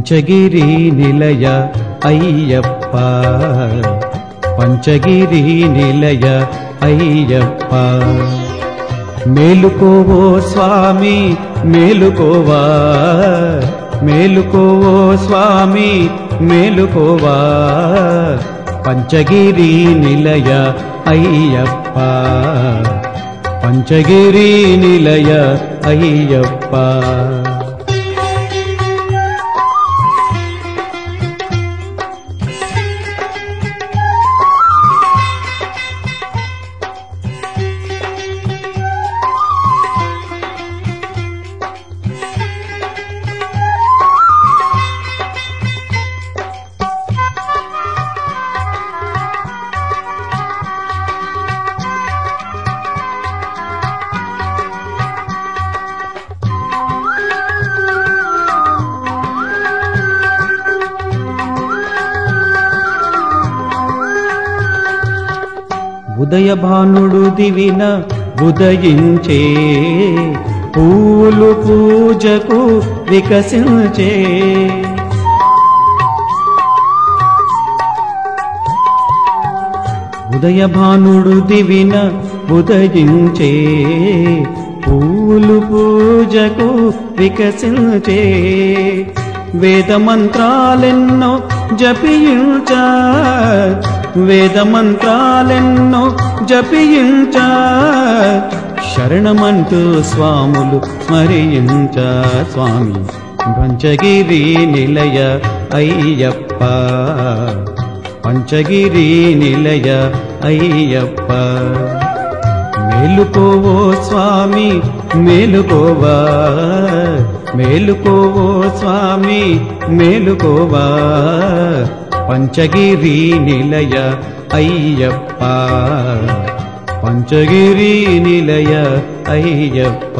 పంచగిరి నిలయ అయ్యప్ప పంచగిరి నిలయ అయ్యప్ప మేలుకోవో స్వామి మేలుకోవా మేలుకోవో స్వామి మేలుకోవా పంచగిరి నిలయ అయ్యప్ప పంచగిరి నిలయ అయ్యప్ప ఉదయభానుడు దివిన ఉదయించే పూలు పూజకు వికసించే ఉదయభానుడు దివిన ఉదయించే పూలు పూజకు వికసించే వేద మంత్రాలెన్నో జపించ వేద మంత్రాలెన్నో జపించ శరణమంటూ స్వాములు స్మరించ స్వామి పంచగిరి నిలయ అయ్యప్ప పంచగిరి నిలయ అయ్యప్ప మేలుకోవో స్వామి మేలుకోవా మేలుకోవో స్వామి మేలుకోవా పంచగిరి నిలయ అయ్యప్ప పంచగిరి నిలయ అయ్యప్ప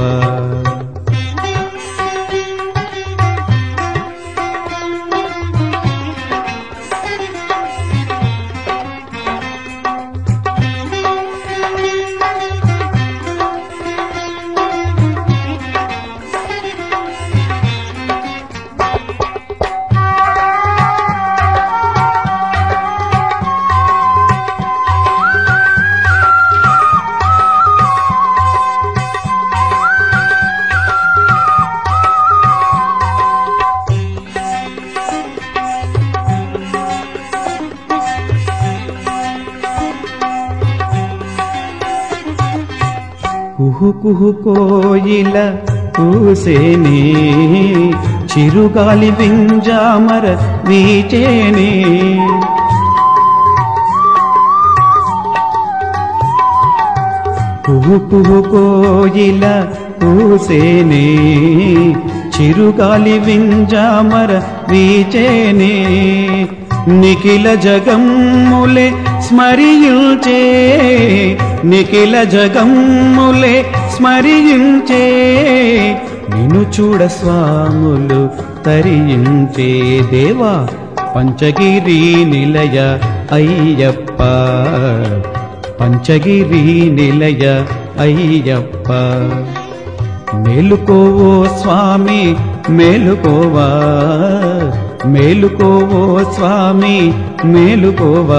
కుహు కుహు కోయిల కూసేనే చిరుగాలి వింజామర వీచేనే కుహు కుహు కోయిల కూసేనే చిరుగాలి వింజామర వీచేనే నిఖిల జగమ్ములే స్మరించే నిఖిల జగమ్ములే స్మరించే నిన్ను చూడ స్వాములు తరించే దేవా పంచగిరి నిలయ అయ్యప్ప పంచగిరి నిలయ అయ్యప్ప మేలుకోవో స్వామి మేలుకోవా మేలుకోవో స్వామి మేలుకోవా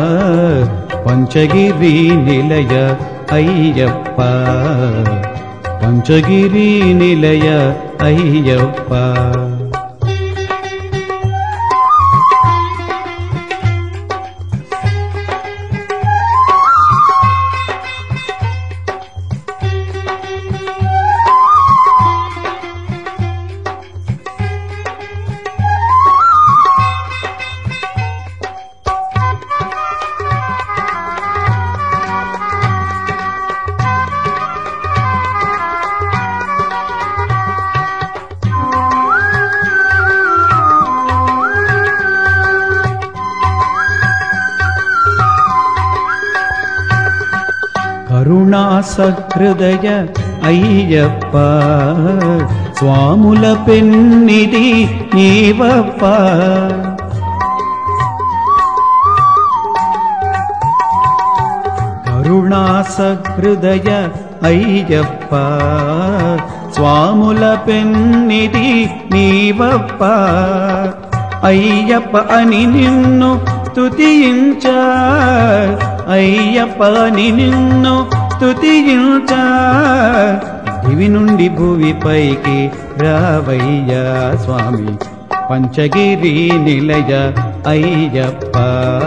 పంచగిరి నిలయ అయ్యప్ప పంచగిరి నిలయ అయ్యప్ప కరుణా సహృదయ అయ్యప్ప స్వాముల పెన్నిది నీవప్ప కరుణా సహృదయ అయ్యప్ప స్వాముల పెన్నిది నీవప్ప అయ్యప్ప అని నిన్ను తుతించ అయ్యప్ప అని నిన్ను తుతించ దివి నుండి భూమిపైకి రావయ్యా స్వామి పంచగిరి నిలయ అయ్యప్ప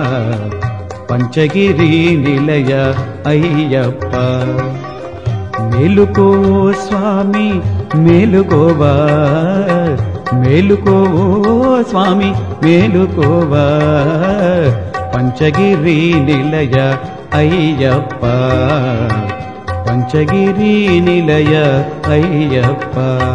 పంచగిరి నిలయ అయ్యప్ప మేలుకో స్వామి మేలుకోవా మేలుకోవో స్వామి మేలుకోవా పంచగిరి నిలయ అయ్యప్ప పంచగిరి నిలయ అయ్యప్ప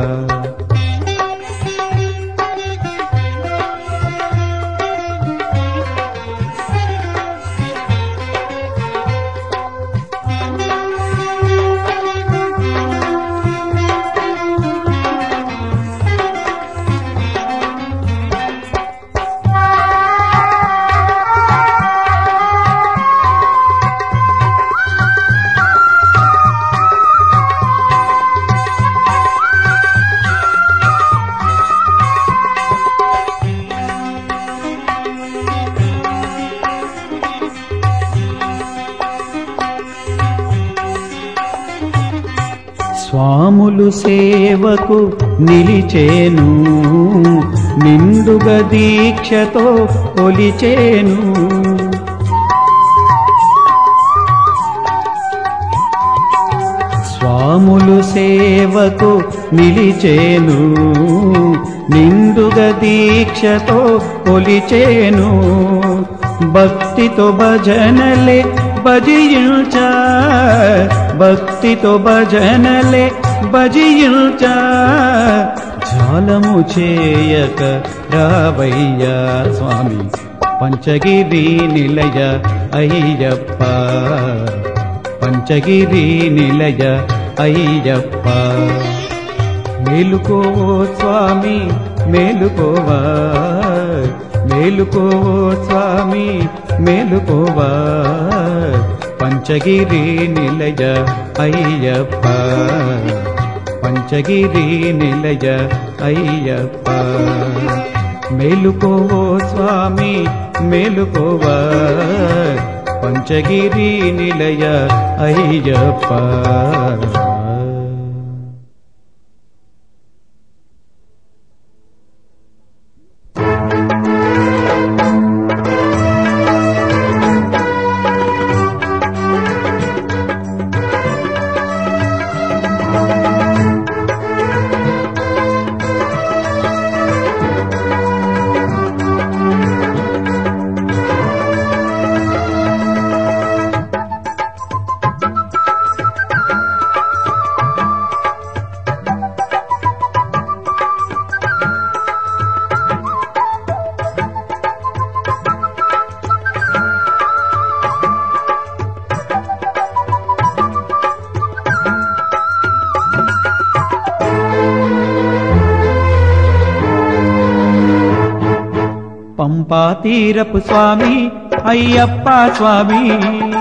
స్వాములు సేవకు నిలిచేను నిండుగా దీక్షతో కొలిచేను స్వాములు సేవకు నిలిచేను నిండుగా దీక్షతో కొలిచేను భక్తితో భజనలే భజించ భక్తితో భజనలే భజించ జాలము చేయక రావయ్యా స్వామి పంచగిరి నిలయ అయ్యప్ప పంచగిరి నిలయ అయ్యప్ప మేలుకోవో స్వామి మేలుకోవా మేలుకోవో స్వామి మేలుకోవా పంచగిరి నిలయ అయ్యప్ప పంచగిరి నిలయ అయ్యప్ప మేలుకోవో స్వామి మేలుకోవా పంచగిరి నిలయ అయ్యప్ప పంపా తీరపు స్వామి అయ్యప్ప స్వామి